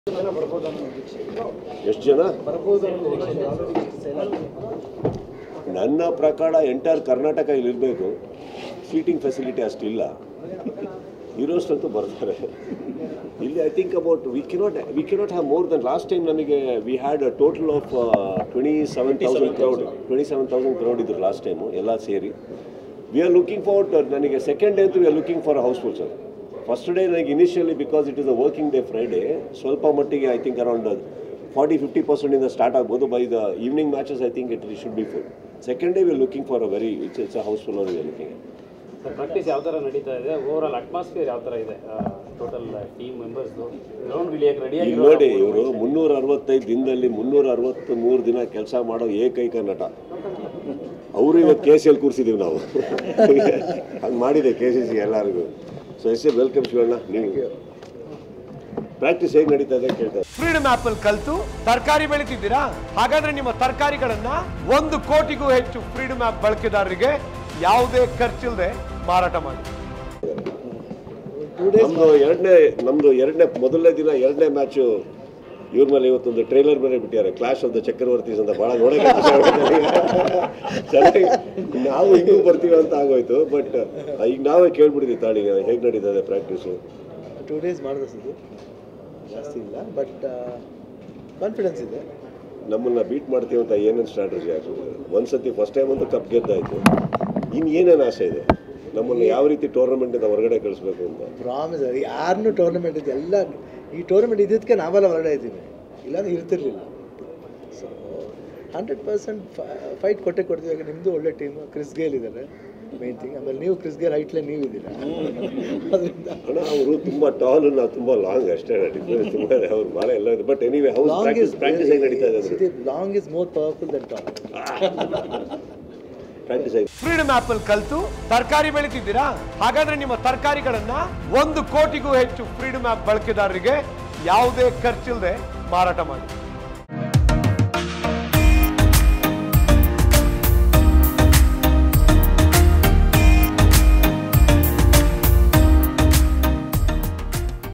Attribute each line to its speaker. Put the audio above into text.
Speaker 1: ಜನ ಬರ್ಬೋದು ಅನ್ನೋ ನಿರೀಕ್ಷೆ
Speaker 2: ಎಷ್ಟು ಜನ
Speaker 1: ಬರ್ಬೋದು ಅನ್ನೋ ನಿರೀಕ್ಷೆ ಆಲ್ರೆಡಿ ಸೇಲ್ ಆಗಿದೆ
Speaker 2: ನನ್ನ ಪ್ರಕಾರ ಎಂಟೈರ್ ಕರ್ನಾಟಕ ಇಲ್ಲಿರಬೇಕು ಸೀಟಿಂಗ್ ಫೆಸಿಲಿಟಿ ಅಷ್ಟಿಲ್ಲ ಇರೋಷ್ಟಂತೂ ಬರ್ತಾರೆ ಇಲ್ಲಿ I think about we cannot we cannot have more than last time ನಮಗೆ we had a total of twenty seven thousand crowd twenty seven thousand crowd ಇದ್ರು ಲಾಸ್ಟ್ ಟೈಮು ಎಲ್ಲ ಸೇರಿ ವಿ ಆರ್ ಲುಕಿಂಗ್ ಫಾರ್ ನನಗೆ second day ಅಂತೂ we are looking for housefull sir first day ನನಗೆ initially because it is a working day Friday ಸ್ವಲ್ಪ ಮಟ್ಟಿಗೆ I think around forty fifty ಪರ್ಸೆಂಟಿಂದ start ಆಗ್ಬೋದು by the evening matches I think it should be full second day we looking for a very it's it's a housefull are we looking
Speaker 3: sir practice ಯಾವ ಥರ ನಡೀತಾ ಇದೆ over all atmosphere ಯಾವ ಥರ ಇದೆ total team ಮೆಂಬರ್ಸ್ದು ground ready
Speaker 2: ಈಗ
Speaker 3: ರೆಡಿಯಾಗಿ
Speaker 2: ನೋಡಿ ಇವರು ಮುನ್ನೂರ ಅರವತ್ತೈದು ದಿನದಲ್ಲಿ ಮುನ್ನೂರ ಅರವತ್ತು ಮೂರು ದಿನ ಕೆಲಸ ಮಾಡೋ ಏಕೈಕ ನಟ ಅವರು ಇವತ್ತು ಕೆ ಸಿ ಎಲ್ ಕೂರಿಸಿದ್ದೀವಿ ನಾವು ಹಂಗೆ ಮಾಡಿದೆ ಕೆ ಸಿ ಸಿ ಎಲ್ಲರಿಗೂ so yes a welcome Shivanna ನೀವು ಪ್ರಾಕ್ಟೀಸ್ ಹೇಗೆ ನಡೀತಾ ಇದೆ ಕೇಳ್ತಾರೆ
Speaker 4: ಫ್ರೀಡಮ್ ಆಪ್ ಅಲ್ಲಿ ಕಲ್ತು ತರಕಾರಿ ಬೆಳಿತಿದ್ದೀರಾ ಹಾಗಾದ್ರೆ ನಿಮ್ಮ ತರಕಾರಿಗಳನ್ನ ಒಂದು ಕೋಟಿಗೂ ಹೆಚ್ಚು ಫ್ರೀಡಮ್ ಆಪ್ ಬಳಕೆದಾರರಿಗೆ ಯಾವುದೇ ಖರ್ಚಿಲ್ಲದೆ ಮಾರಾಟ ಮಾಡಿ
Speaker 2: ನಮ್ದು ಎರಡನೇ ನಮ್ದು ಎರಡನೇ ಮೊದಲನೇ ದಿನ ಎರಡನೇ ಮ್ಯಾಚು ಇವ್ರ ಮೇಲೆ ಇವತ್ತೊಂದು ಟ್ರೈಲರ್ ಬೇರೆ ಬಿಟ್ಟಿದ್ದಾರೆ ಕ್ಲಾಶ್ ಆಫ್ ದ ಚಕ್ರವರ್ತೀಸ್ ಅಂತ ಭಾಳ ನೋಡಕ್ಕೆ ಚೆನ್ನಾಗಿ ನಾವು ಹಿಂಗೂ ಬರ್ತೀವಿ ಅಂತ ಆಗೋಯ್ತು ಬಟ್ ಈಗ ನಾವೇ ಕೇಳ್ಬಿಟ್ಟಿದ್ವಿ ತಾಳಿ ಹೇಗೆ ನಡೀತದೆ ಪ್ರಾಕ್ಟೀಸು
Speaker 1: ಟೂ ಡೇಸ್ ಮಾಡಿದ್ರೆ ಇದು ಜಾಸ್ತಿ ಇಲ್ಲ ಬಟ್ ಕಾನ್ಫಿಡೆನ್ಸ್ ಇದೆ
Speaker 2: ನಮ್ಮನ್ನ ಬೀಟ್ ಮಾಡ್ತೀವಿ ಅಂತ ಏನೇನು ಸ್ಟ್ರಾಟಜಿ ಆಗ್ತದೆ ಒಂದ್ಸತಿ ಫಸ್ಟ್ ಟೈಮ್ ಅಂತೂ ಕಪ್ ಗೆದ್ದಾಯ್ತು ಇನ್ನು ಏನೇನು ಆಸೆ ಇದೆ ನಮ್ಮನ್ನು ಯಾವ ರೀತಿ ಟೂರ್ನಮೆಂಟಿಂದ ಹೊರಗಡೆ ಕಳಿಸ್ಬೇಕು ಅಂತ
Speaker 1: ಪ್ರಾಮಿಸ್ ಯಾರನ್ನೂ ಟೂರ್ನಮೆಂಟ್ ಇದೆ ಎಲ್ಲ ಈ ಟೂರ್ನಮೆಂಟ್ ಇದ್ದಕ್ಕೆ ನಾವೆಲ್ಲ ಹೊರಗಡೆ ಇದ್ದೀವಿ ಇಲ್ಲಾಂದ್ರೆ ಇರ್ತಿರ್ಲಿಲ್ಲ ಸೊ ಹಂಡ್ರೆಡ್ ಪರ್ಸೆಂಟ್ ಫೈಟ್ ಕೊಟ್ಟೆ ಕೊಡ್ತೀವಿ ಯಾಕೆ ನಿಮ್ಮದು ಒಳ್ಳೆ ಟೀಮ್ ಕ್ರಿಸ್ ಗೇಲ್ ಇದ್ದಾರೆ ಮೇನ್ ಥಿಂಗ್ ಆಮೇಲೆ ನೀವು ಕ್ರಿಸ್ ಗೇಲ್ ಹೈಟ್ಲೆ ನೀವು ಇದ್ದೀರಾ ಅದರಿಂದ
Speaker 2: ಅಣ್ಣ ಅವರು ತುಂಬ ಟಾಲ್ ನಾವು ತುಂಬ ಲಾಂಗ್ ಅಷ್ಟೇ ಡಿಫ್ರೆನ್ಸ್ ತುಂಬ ಇದೆ ಅವ್ರು ಭಾಳ ಎಲ್ಲ ಇದೆ but anyway how's
Speaker 1: long
Speaker 2: practice
Speaker 1: is
Speaker 2: practice ಹೇಗೆ ನಡೀತಾ ಇದೆ ಅಂದ್ರೆ
Speaker 1: long is more powerful than top
Speaker 2: practice ಹೇಗೆ
Speaker 4: ಫ್ರೀಡಮ್ ಆಪ್ ಅಲ್ಲಿ ಕಲ್ತು ತರಕಾರಿ ಬೆಳಿತಿದ್ದೀರಾ ಹಾಗಾದ್ರೆ ನಿಮ್ಮ ತರಕಾರಿಗಳನ್ನ ಒಂದು ಕೋಟಿಗೂ ಹೆಚ್ಚು ಫ್ರೀಡಮ್ ಆಪ್ ಬಳಕೆದಾರರಿಗೆ ಯಾವುದೇ ಖರ್ಚಿಲ್ಲದೆ ಮಾರಾಟ ಮಾಡಿ